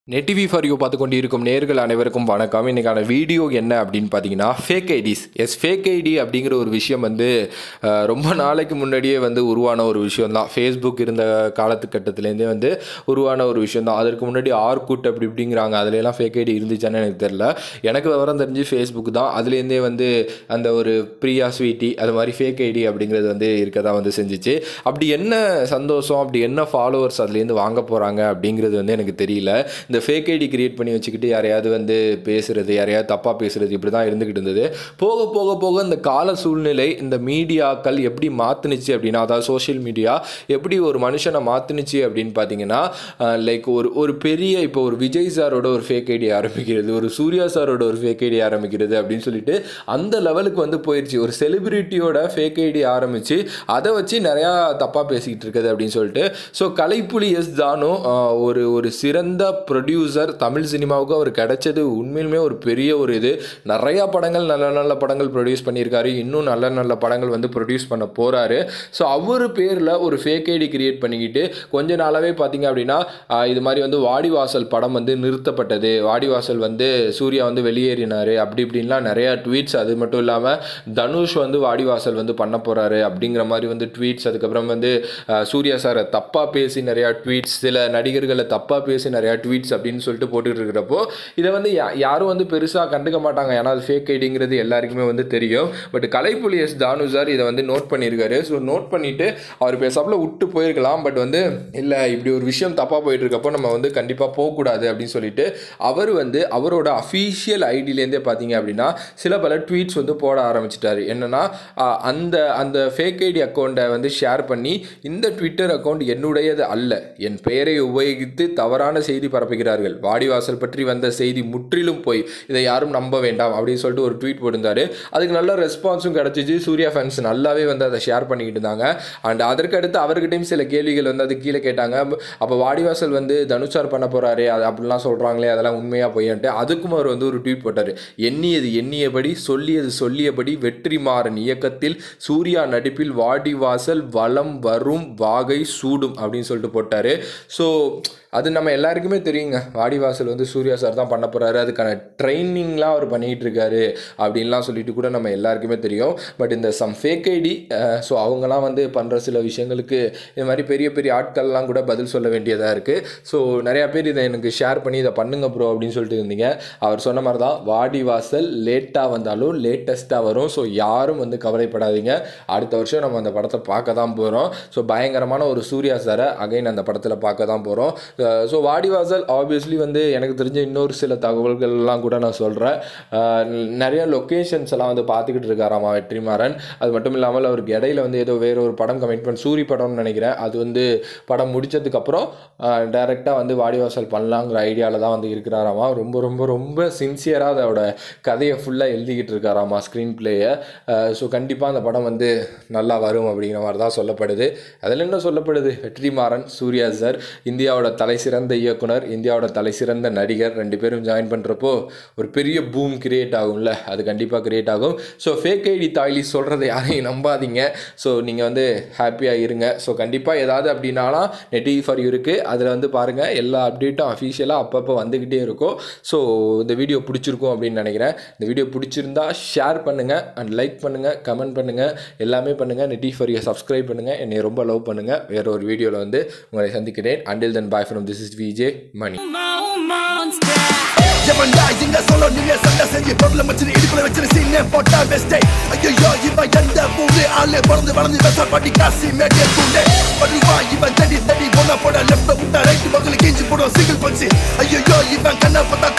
Net TV for you பார்த்து கொண்டு இருக்கும் நேர்கள் அனைவருக்கும் வணக்கம் இன்னைக்கான வீடியோ என்ன அப்படின்னு பார்த்தீங்கன்னா fake IDs yes fake ID அப்படிங்கிற ஒரு விஷயம் வந்து அஹ், ரொம்ப நாளைக்கு முன்னாடியே வந்து உருவான ஒரு விஷயம் தான் ஃபேஸ்புக் இருந்த காலத்துக்கட்டத்துலேருந்தே வந்து உருவான ஒரு விஷயம் தான் அதற்கு முன்னாடி ஆர்குட் அப்படி இப்படிங்கிறாங்க அதுலலாம் ஃபேக் ஐடி இருந்துச்சான்னு எனக்கு தெரில எனக்கு விவரம் தெரிஞ்சு ஃபேஸ்புக் தான் அதுலேருந்தே வந்து அந்த ஒரு பிரியா ஸ்வீட்டி அது மாதிரி ஃபேக் ஐடி அப்படிங்கிறது வந்து இருக்க தான் வந்து செஞ்சுச்சு அப்படி என்ன சந்தோஷம் அப்படி என்ன ஃபாலோவர்ஸ் அதுலேருந்து வாங்க போகிறாங்க அப்படிங்கிறது வந்து எனக்கு தெரியல இந்த ஃபேக் ஐடி கிரியேட் பண்ணி வச்சுக்கிட்டு யாரையாவது வந்து பேசுறது யாரையாவது தப்பாக பேசுறது இப்படி தான் இருந்துக்கிட்டு இருந்தது போக போக போக இந்த கால சூழ்நிலை இந்த மீடியாக்கள் எப்படி மாற்றுனுச்சு அப்படின்னா அதாவது சோஷியல் மீடியா எப்படி ஒரு மனுஷனை மாற்றுனுச்சு அப்படின்னு பார்த்தீங்கன்னா லைக் ஒரு ஒரு பெரிய இப்போ ஒரு விஜய் சாரோட ஒரு ஃபேக் ஐடி ஆரம்பிக்கிறது ஒரு சூர்யா சாரோட ஒரு ஃபேக் ஐடி ஆரம்பிக்கிறது அப்படின்னு சொல்லிட்டு அந்த லெவலுக்கு வந்து போயிடுச்சு ஒரு செலிபிரிட்டியோட ஃபேக் ஐடி ஆரம்பித்து அதை வச்சு நிறையா தப்பாக பேசிக்கிட்டு இருக்குது அப்படின்னு சொல்லிட்டு ஸோ கலைப்புலி எஸ் தானு ஆஹ், ஒரு ஒரு சிறந்த ப்ரொடியூசர் தமிழ் சினிமாவுக்கு அவர் கிடைச்சது உண்மையிலுமே ஒரு பெரிய ஒரு இது நிறையா படங்கள் நல்ல நல்ல படங்கள் ப்ரொடியூஸ் பண்ணியிருக்காரு இன்னும் நல்ல நல்ல படங்கள் வந்து ப்ரொடியூஸ் பண்ண போகிறாரு ஸோ அவர் பேரில் ஒரு ஃபேக் ஐடி கிரியேட் பண்ணிக்கிட்டு கொஞ்ச நாளாகவே பார்த்தீங்க அப்படின்னா ஆஹ், இது மாதிரி வந்து வாடிவாசல் படம் வந்து நிறுத்தப்பட்டது வாடிவாசல் வந்து சூர்யா வந்து வெளியேறினார் அப்படி இப்படின்லாம் நிறையா ட்வீட்ஸ் அது மட்டும் இல்லாமல் தனுஷ் வந்து வாடிவாசல் வந்து பண்ண போகிறாரு அப்படிங்கிற மாதிரி வந்து ட்வீட்ஸ் அதுக்கப்புறம் வந்து ஆஹ், சூர்யா சாரை தப்பாக பேசி நிறையா ட்வீட்ஸ் சில நடிகர்களை தப்பாக பேசி நிறையா ட்வீட்ஸ் அப்படின்னு சொல்லிட்டு போட்டுட்டு இருக்கிறப்போ இதை வந்து யா- யாரும் வந்து பெருசாக கண்டுக்க மாட்டாங்க ஏன்னா அது ஃபேக் ஐடிங்கிறது எல்லாருக்குமே வந்து தெரியும் but Kalaipuli S Thanu sir இதை வந்து நோட் பண்ணியிருக்காரு ஸோ நோட் பண்ணிட்டு அவர் பேசாப்புல விட்டு போயிருக்கலாம் பட் வந்து இல்லை இப்படி ஒரு விஷயம் தப்பாக போயிட்டு இருக்கப்போ நம்ம வந்து கண்டிப்பாக போகக்கூடாது அப்படின்னு சொல்லிட்டு அவர் வந்து அவரோட அஃபீஷியல் ஐடியிலேருந்தே பார்த்தீங்க அப்படின்னா சில பல ட்வீட்ஸ் வந்து போட ஆரம்பிச்சிட்டாரு என்னன்னா ஆஹ், அந்த அந்த ஃபேக் ஐடி அக்கௌண்ட்டை வந்து ஷேர் பண்ணி இந்த ட்விட்டர் அக்கௌண்ட் என்னுடையது அல்ல என் பெயரை உபயோகித்து தவறான செய்தி பரப்புகிறார்கள் வாடிவாசல் பற்றி வந்த செய்தி முற்றிலும் போய் இதை யாரும் நம்ப வேண்டாம் அப்படின்னு சொல்லிட்டு ஒரு ட்வீட் போட்டிருந்தாரு அதுக்கு நல்ல ரெஸ்பான்ஸும் கிடச்சிச்சு சூர்யா ஃபேன்ஸ் நல்லாவே வந்து அதை ஷேர் பண்ணிக்கிட்டு இருந்தாங்க அண்ட் அதற்கு அடுத்து அவர்கிட்டயும் சில கேள்விகள் வந்து அது கீழே கேட்டாங்க அப்போ வாடிவாசல் வந்து தனுஷார் பண்ண போறாரு அது அப்படிலாம் சொல்கிறாங்களே அதெல்லாம் உண்மையாக பொய்யன்ட்டு அதுக்கும் அவர் வந்து ஒரு ட்வீட் போட்டார் எண்ணியது எண்ணியபடி சொல்லியது சொல்லியபடி வெற்றிமாறன் இயக்கத்தில் சூர்யா நடிப்பில் வாடிவாசல் வலம் வரும் வாகை சூடும் அப்படின்னு சொல்லிட்டு போட்டார் ஸோ அது நம்ம எல்லாருக்குமே தெரியுங்க வாடிவாசல் வந்து சூர்யா சார் தான் பண்ண போகிறாரு அதுக்கான ட்ரைனிங்லாம் அவர் பண்ணிகிட்டு இருக்காரு அப்படின்லாம் சொல்லிட்டு கூட நம்ம எல்லாருக்குமே தெரியும் பட் இந்த சம் ஃபேக் ஐடி ஸோ அவங்கலாம் வந்து பண்ணுற சில விஷயங்களுக்கு இது மாதிரி பெரிய பெரிய ஆட்கள்லாம் கூட பதில் சொல்ல வேண்டியதாக இருக்குது ஸோ நிறையா பேர் இதை எனக்கு ஷேர் பண்ணி இதை பண்ணுங்க ப்ரோ அப்படின்னு சொல்லிட்டு இருந்தீங்க அவர் சொன்ன மாதிரி தான் வாடிவாசல் லேட்டாக வந்தாலும் லேட்டஸ்ட்டாக வரும் ஸோ யாரும் வந்து கவலைப்படாதீங்க அடுத்த வருஷம் நம்ம அந்த படத்தை பார்க்க தான் போகிறோம் ஸோ பயங்கரமான ஒரு சூர்யா சாரை அகைன் அந்த படத்தில் பார்க்க தான் போகிறோம் ஸோ வாடிவாசல் ஆப்வியஸ்லி வந்து எனக்கு தெரிஞ்ச இன்னொரு சில தகவல்கள்லாம் கூட நான் சொல்கிறேன் நிறைய லொக்கேஷன்ஸ் எல்லாம் வந்து பார்த்துக்கிட்டு இருக்காராமா வெற்றிமாறன் அது மட்டும் இல்லாமல் அவருக்கு இடையில வந்து ஏதோ வேற ஒரு படம் கமிட்மெண்ட் சூரி படம்னு நினைக்கிறேன் அது வந்து படம் முடிச்சதுக்கப்புறம் டைரெக்டாக வந்து வாடிவாசல் பண்ணலாங்கிற ஐடியாவில் தான் வந்து இருக்கிறாராமா ரொம்ப ரொம்ப ரொம்ப சின்சியராக அதோட கதையை ஃபுல்லாக எழுதிக்கிட்டு இருக்காராமா ஸ்க்ரீன் பிளேயை ஸோ கண்டிப்பாக அந்த படம் வந்து நல்லா வரும் அப்படிங்கிற மாதிரி தான் சொல்லப்படுது அதில் என்ன சொல்லப்படுது வெற்றிமாறன் சூர்யா சார் இந்தியாவோட தலை சிறந்த இயக்குனர் இந்தியாவோட தலை சிறந்த நடிகர் ரெண்டு பேரும் ஜாயின் பண்ணுறப்போ ஒரு பெரிய பூம் கிரியேட் ஆகும்ல அது கண்டிப்பாக கிரியேட் ஆகும் ஸோ ஃபேக் ஐடி தாய்லி சொல்கிறத யாரையும் நம்பாதீங்க ஸோ நீங்கள் வந்து ஹாப்பியாக இருங்க ஸோ கண்டிப்பாக ஏதாவது அப்படின்னாலாம் நெட்டி ஃபார் யூ இருக்குது அதில் வந்து பாருங்கள் எல்லா அப்டேட்டும் அஃபிஷியலாக அப்பப்போ வந்துக்கிட்டே இருக்கும் ஸோ இந்த வீடியோ பிடிச்சிருக்கும் அப்படின்னு நினைக்கிறேன் இந்த வீடியோ பிடிச்சிருந்தா ஷேர் பண்ணுங்கள் அண்ட் லைக் பண்ணுங்கள் கமெண்ட் பண்ணுங்கள் எல்லாமே பண்ணுங்கள் நெட்டி ஃபார் யூ சப்ஸ்கிரைப் பண்ணுங்கள் என்னை ரொம்ப லவ் பண்ணுங்கள் வேற ஒரு வீடியோவில் வந்து உங்களை சந்திக்கிறேன் until then bye from this is VJ Mani எவன்டா இங்க சொல்ல நீங்க சண்டை செஞ்சு பொருளை வச்சு இடுப்புல வச்சு சீனே போட்டா பெஸ்டே ஐயோ இவன் எந்த ஊரு ஆளு பிறந்து வளர்ந்து வெச பாட்டி காசி மேட்டே கூண்டே படுவா இவன் தடி தடி போன போட லெஃப்ட் விட்டா ரைட் பக்கத்துல கிஞ்சி போடும் சிங்கிள் பஞ்சு ஐயோ இவன் கண்ணை பார்த்தா